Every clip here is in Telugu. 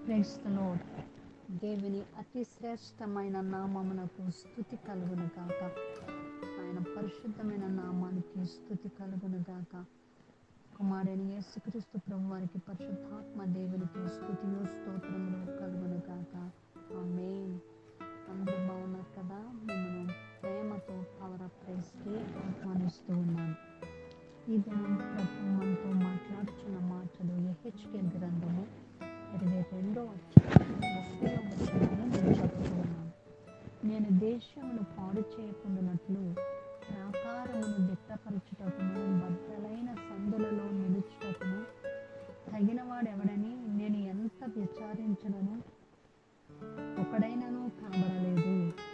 క్రైస్తలో దేవుని అతి శ్రేష్టమైన నామమునకు స్థుతి కలుగును గాక ఆయన పరిశుద్ధమైన నామానికి స్థుతి కలుగును గాక కుమారుని యేసుక్రీస్తు ప్రభు వారికి పరిశుద్ధాత్మ దేవునికి స్థుతియు స్తోత్రములు కలుగును గాక ఆమేన్ అందరూ బాగున్నారు కదా మిమ్మల్ని ప్రేమతో పవర్ ఆఫ్ ప్రైస్కి ఆహ్వానిస్తూ ఉన్నాను ఈ దినం ప్రభు మనతో మాట్లాడుచున్న మాటలు ఎహెచ్కే గ్రంథము ఇరవై రెండో ముప్పై వచనము నేను చదువుతూ ఉన్నాను నేను దేశమును పాడు చేయకుండానట్లు ప్రాకారమును దిట్టపరచుటకును బద్దలైన సందులలో నిలుచుటకును తగినవాడు ఎవడని నేను ఎంత విచారించడను ఒకడైనను కనబడలేదు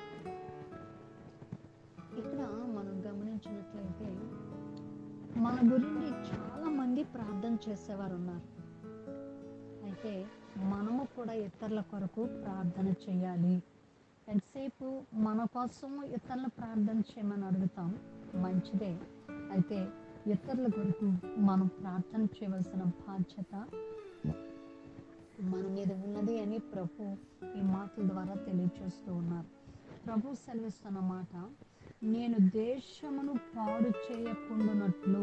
ఇక్కడ మనం గమనించినట్లయితే మన గురించి చాలా మంది ప్రార్థన చేసేవారు ఉన్నారు అయితే మనము కూడా ఇతరుల కొరకు ప్రార్థన చేయాలి ఎంతసేపు మన కోసము ఇతరుల ప్రార్థన చేయమని అడుగుతాం మంచిదే అయితే ఇతరుల కొరకు మనం ప్రార్థన చేయవలసిన బాధ్యత మన మీద ఉన్నది అని ప్రభు ఈ మాటల ద్వారా తెలియచేస్తూ ఉన్నారు ప్రభు సెలవిస్తున్న మాట నేను దేశమును పాడు చేయకుండానట్లు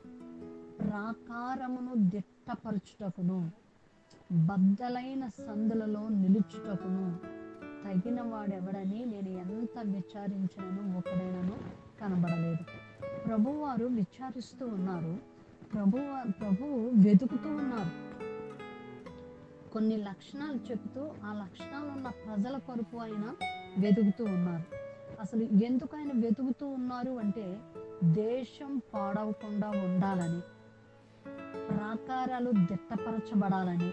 ప్రాకారమును దిట్టపరచుటకును బద్దలైన సందులలో నిలుచుటకును తగిన వాడెవడని నేను ఎంత విచారించినను ఒకడైనను కనబడలేదు ప్రభువారు విచారిస్తూ ఉన్నారు ప్రభు ప్రభువు వెతుకుతూ ఉన్నారు కొన్ని లక్షణాలు చెబుతూ ఆ లక్షణాలు ఉన్న ప్రజల కొరకు ఆయన వెతుకుతూ ఉన్నారు అసలు ఎందుకు ఆయన వెతుకుతూ ఉన్నారు అంటే దేశం పాడవకుండా ఉండాలని ప్రాకారాలు దిట్టపరచబడాలని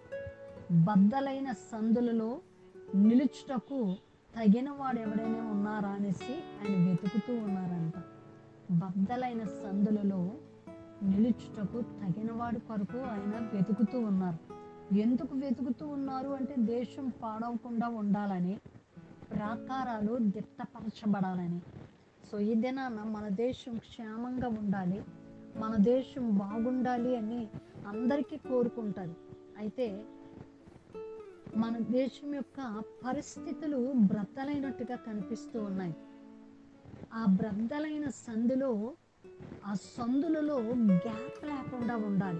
బద్దలైన సందులలో నిలుచుటకు తగిన వాడు ఎవడైనా ఉన్నారా అనేసి ఆయన వెతుకుతూ ఉన్నారంట బద్దలైన సందులలో నిలుచుటకు తగిన వాడి కొరకు ఆయన వెతుకుతూ ఉన్నారు ఎందుకు వెతుకుతూ ఉన్నారు అంటే దేశం పాడవకుండా ఉండాలని ప్రాకారాలు దిట్టపరచబడాలని సో ఈ దినాన మన దేశం క్షేమంగా ఉండాలి మన దేశం బాగుండాలి అని అందరికీ కోరుకుంటుంది అయితే మన దేశం యొక్క పరిస్థితులు బ్రద్దలైనట్టుగా కనిపిస్తూ ఉన్నాయి ఆ బ్రద్దలైన సందులో ఆ సందులలో గ్యాప్ లేకుండా ఉండాలి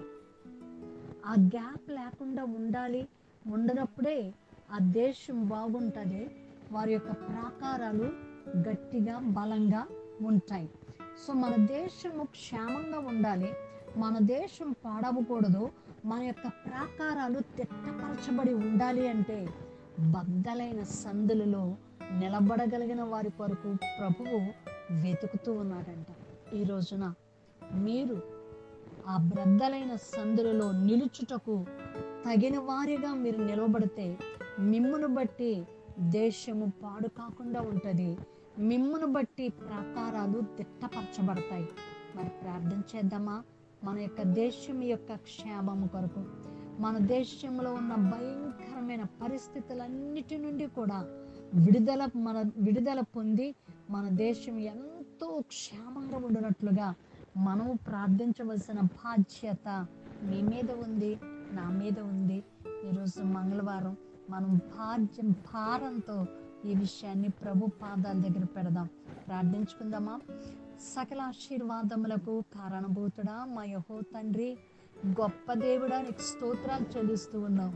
ఆ గ్యాప్ లేకుండా ఉండాలి ఉండనప్పుడే ఆ దేశం బాగుంటుంది వారి యొక్క ప్రాకారాలు గట్టిగా బలంగా ఉంటాయి సో మన దేశము క్షేమంగా ఉండాలి మన దేశం పాడవకూడదు మన యొక్క ప్రాకారాలు తిట్టపరచబడి ఉండాలి అంటే బద్దలైన సందులలో నిలబడగలిగిన వారి కొరకు ప్రభువు వెతుకుతూ ఉన్నాడంట ఈ రోజున మీరు ఆ బ్రద్దలైన సందులలో నిలుచుటకు తగిన వారిగా మీరు నిలబడితే మిమ్మును బట్టి దేశము పాడు కాకుండా ఉంటుంది మిమ్మును బట్టి ప్రాకారాలు దిట్టపరచబడతాయి మరి ప్రార్థన చేద్దామా మన యొక్క దేశం యొక్క క్షేమము కొరకు మన దేశంలో ఉన్న భయంకరమైన పరిస్థితులన్నిటి నుండి కూడా విడుదల మన విడుదల పొంది మన దేశం ఎంతో క్షేమంగా ఉండినట్లుగా మనము ప్రార్థించవలసిన బాధ్యత మీ మీద ఉంది నా మీద ఉంది ఈరోజు మంగళవారం మనం భార్య భారంతో ఈ విషయాన్ని ప్రభు పాదాల దగ్గర పెడదాం ప్రార్థించుకుందామా సకల ఆశీర్వాదములకు కారణభూతుడా మా యహో తండ్రి గొప్ప దేవుడా నీకు స్తోత్రాలు చెల్లిస్తూ ఉన్నాం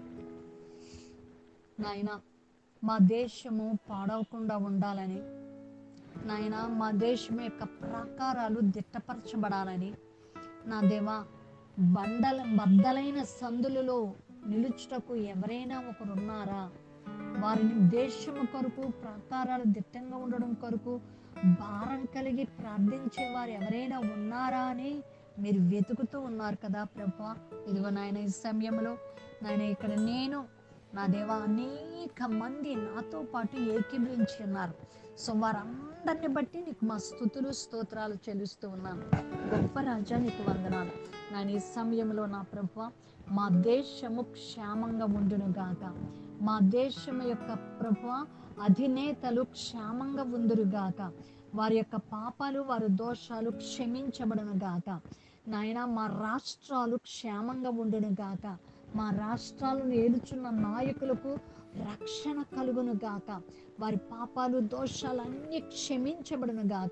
నాయన మా దేశము పాడవకుండా ఉండాలని నాయన మా దేశం యొక్క ప్రాకారాలు దిట్టపరచబడాలని నా దేవా బండల బద్దలైన సందులలో నిలుచుటకు ఎవరైనా ఒకరు ఉన్నారా వారిని దేశము కొరకు ప్రాకారాలు దిట్టంగా ఉండడం కొరకు భారం కలిగి ప్రార్థించే వారు ఎవరైనా ఉన్నారా అని మీరు వెతుకుతూ ఉన్నారు కదా ప్రభా ఇదిగో నాయన ఈ సమయంలో నాయన ఇక్కడ నేను నా దేవ అనేక మంది నాతో పాటు ఏకీభవించి ఉన్నారు సో వారందరిని బట్టి నీకు మా స్థుతులు స్తోత్రాలు చెల్లిస్తూ ఉన్నాను గొప్ప రాజా నీకు వందనాలు నేను ఈ సమయంలో నా ప్రభు మా దేశము క్షేమంగా ఉండును గాక మా దేశం యొక్క ప్రభు అధినేతలు క్షేమంగా ఉందురు గాక వారి యొక్క పాపాలు వారి దోషాలు క్షమించబడను గాక నాయన మా రాష్ట్రాలు క్షేమంగా ఉండును గాక మా రాష్ట్రాలను ఏలుచున్న నాయకులకు రక్షణ కలుగును గాక వారి పాపాలు దోషాలన్నీ క్షమించబడును గాక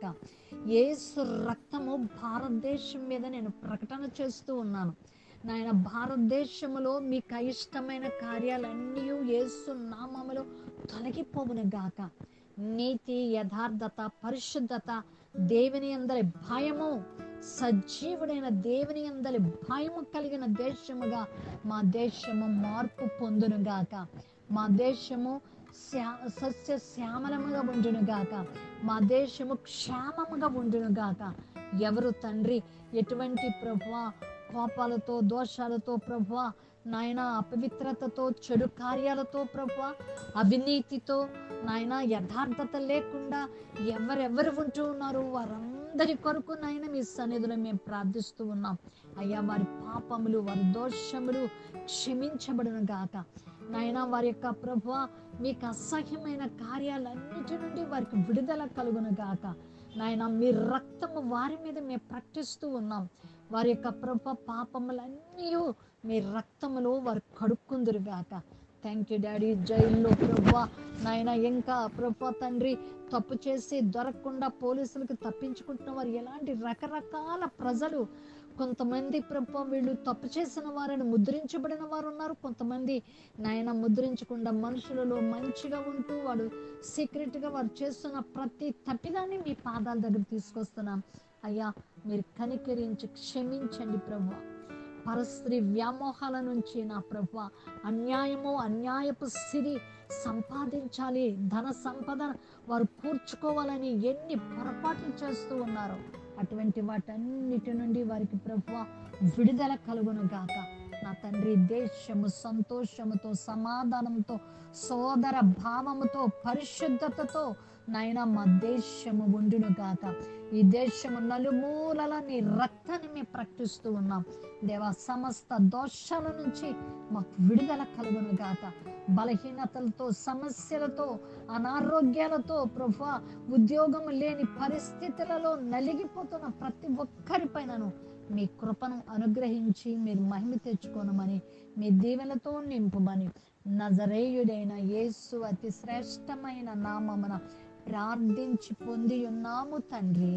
యేసు రక్తము భారతదేశం మీద నేను ప్రకటన చేస్తూ ఉన్నాను నాయన భారతదేశంలో మీకు అయిష్టమైన కార్యాలన్నీ యేసు నామములో తొలగిపోవును గాక నీతి యథార్థత పరిశుద్ధత దేవుని అందరి భయము సజీవుడైన దేవుని అందరి భయము కలిగిన దేశముగా మా దేశము మార్పు పొందును గాక మా దేశము శ్యా సస్య శ్యామలముగా ఉండును గాక మా దేశము క్షేమముగా ఉండును గాక ఎవరు తండ్రి ఎటువంటి ప్రభువ కోపాలతో దోషాలతో ప్రభువ నాయన అపవిత్రతతో చెడు కార్యాలతో ప్రభువ అవినీతితో నాయన యథార్థత లేకుండా ఎవరెవరు ఉంటూ ఉన్నారు వారందరి కొరకు నాయన మీ సన్నిధిలో మేము ప్రార్థిస్తూ ఉన్నాం అయ్యా వారి పాపములు వారి దోషములు క్షమించబడును గాక నాయన వారి యొక్క ప్రభు మీకు అసహ్యమైన కార్యాలన్నిటి నుండి వారికి విడుదల కలుగును గాక నాయన మీ రక్తము వారి మీద మేము ప్రకటిస్తూ ఉన్నాం వారి యొక్క ప్రభ పాపములన్నీ మీ రక్తములో వారు కడుక్కుందురు గాక థ్యాంక్ యూ డాడీ జైల్లో ప్రభా నాయన ఇంకా ప్రభా తండ్రి తప్పు చేసి దొరకకుండా పోలీసులకు తప్పించుకుంటున్న వారు ఎలాంటి రకరకాల ప్రజలు కొంతమంది ప్రభా వీళ్ళు తప్పు చేసిన వారిని ముద్రించబడిన వారు ఉన్నారు కొంతమంది నాయన ముద్రించకుండా మనుషులలో మంచిగా ఉంటూ వాడు సీక్రెట్గా వారు చేస్తున్న ప్రతి తప్పిదాన్ని మీ పాదాల దగ్గర తీసుకొస్తున్నాం అయ్యా మీరు కనికరించి క్షమించండి ప్రభు పరస్త్రీ వ్యామోహాల నుంచి నా ప్రభు అన్యాయము అన్యాయపు సిరి సంపాదించాలి ధన సంపద వారు కూర్చుకోవాలని ఎన్ని పొరపాట్లు చేస్తూ ఉన్నారు అటువంటి వాటన్నిటి నుండి వారికి ప్రభు విడుదల కలుగును గాక నా తండ్రి దేశము సంతోషముతో సమాధానంతో సోదర భావముతో పరిశుద్ధతతో నాయన మా దేశము ఉండును గాక ఈ దేశము నలుమూలల నీ రక్తాన్ని మేము ప్రకటిస్తూ ఉన్నాం దేవా సమస్త దోషాల నుంచి మాకు విడుదల కలుగును గాక బలహీనతలతో సమస్యలతో అనారోగ్యాలతో ప్రభు ఉద్యోగం లేని పరిస్థితులలో నలిగిపోతున్న ప్రతి ఒక్కరిపైనను మీ కృపను అనుగ్రహించి మీరు మహిమ తెచ్చుకోనమని మీ దీవెనతో నింపుమని నజరేయుడైన యేసు అతి శ్రేష్టమైన నామమున ప్రార్థించి పొంది ఉన్నాము తండ్రి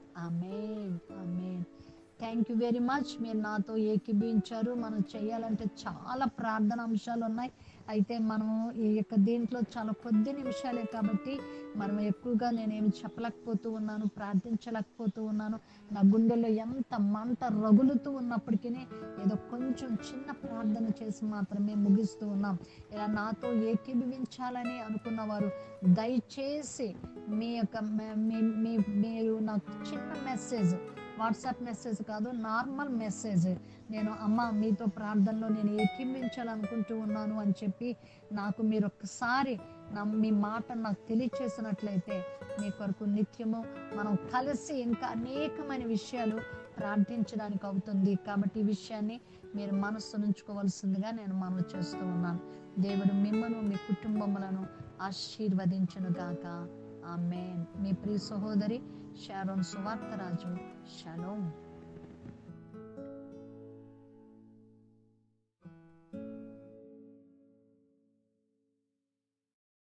amen amen thank you very much మీరు నాతో ఏకీభించారు మనం చేయాలంటే చాలా ప్రార్థన అంశాలు ఉన్నాయి అయితే మనం ఈ యొక్క దీంట్లో చాలా కొద్ది నిమిషాలే కాబట్టి మనం ఎక్కువగా నేనేమి చెప్పలేకపోతూ ఉన్నాను ప్రార్థించలేకపోతూ ఉన్నాను నా గుండెల్లో ఎంత మంట రగులుతూ ఉన్నప్పటికీ ఏదో కొంచెం చిన్న ప్రార్థన చేసి మాత్రమే ముగిస్తూ ఉన్నాం ఇలా నాతో ఏకీభవించాలని అనుకున్న వారు దయచేసి మీ యొక్క మీ మీ మీరు నాకు చిన్న మెసేజ్ వాట్సాప్ మెసేజ్ కాదు నార్మల్ మెసేజ్ నేను అమ్మ మీతో ప్రార్థనలో నేను ఏకీభించాలనుకుంటూ ఉన్నాను అని చెప్పి నాకు మీరు ఒక్కసారి నా మీ మాట నాకు తెలియచేసినట్లయితే మీ కొరకు నిత్యము మనం కలిసి ఇంకా అనేకమైన విషయాలు ప్రార్థించడానికి అవుతుంది కాబట్టి ఈ విషయాన్ని మీరు మనస్సు నుంచుకోవాల్సిందిగా నేను మనవి చేస్తూ ఉన్నాను దేవుడు మిమ్మను మీ కుటుంబములను ఆశీర్వదించును గాక ఆమెన్ మీ ప్రియ సహోదరి షారోన్ సువార్తరాజు షలోమ్